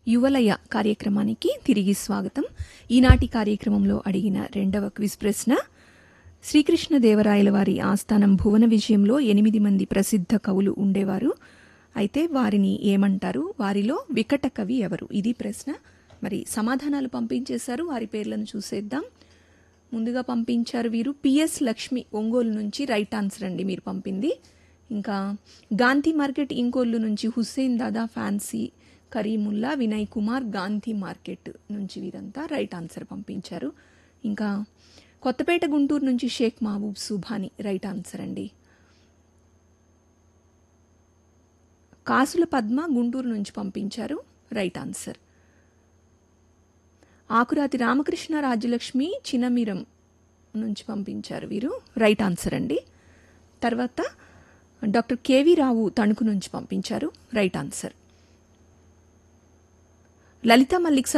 యువలయ కార్యక్రమానికి తిరిగి స్వాగతం ఈనాటి కార్యక్రమంలో అడిగిన రెండవ క్విజ్ ప్రశ్న శ్రీకృష్ణదేవరాయల వారి ఆస్థానం భువన విజయంలో ఎనిమిది మంది ప్రసిద్ధ కవులు ఉండేవారు అయితే వారిని ఏమంటారు వారిలో వికట కవి ఎవరు ఇది ప్రశ్న మరి సమాధానాలు పంపించేశారు వారి పేర్లను చూసేద్దాం ముందుగా పంపించారు వీరు పిఎస్ లక్ష్మి ఒంగోలు నుంచి రైట్ ఆన్సర్ అండి మీరు పంపింది ఇంకా గాంధీ మార్కెట్ ఇంకోళ్ళు నుంచి హుస్సేన్ దాదా ఫ్యాన్సీ కరీముల్లా వినయ్ కుమార్ గాంధీ మార్కెట్ నుంచి వీరంతా రైట్ ఆన్సర్ పంపించారు ఇంకా కొత్తపేట గుంటూరు నుంచి షేక్ మహబూబ్ సుభాని రైట్ ఆన్సర్ అండి కాసుల పద్మ గుంటూరు నుంచి పంపించారు రైట్ ఆన్సర్ ఆకురాతి రామకృష్ణ రాజ్యలక్ష్మి చినమిరం నుంచి పంపించారు వీరు రైట్ ఆన్సర్ అండి తర్వాత డాక్టర్ కేవి రావు తణుకు నుంచి పంపించారు రైట్ ఆన్సర్ లలిత మల్లిక్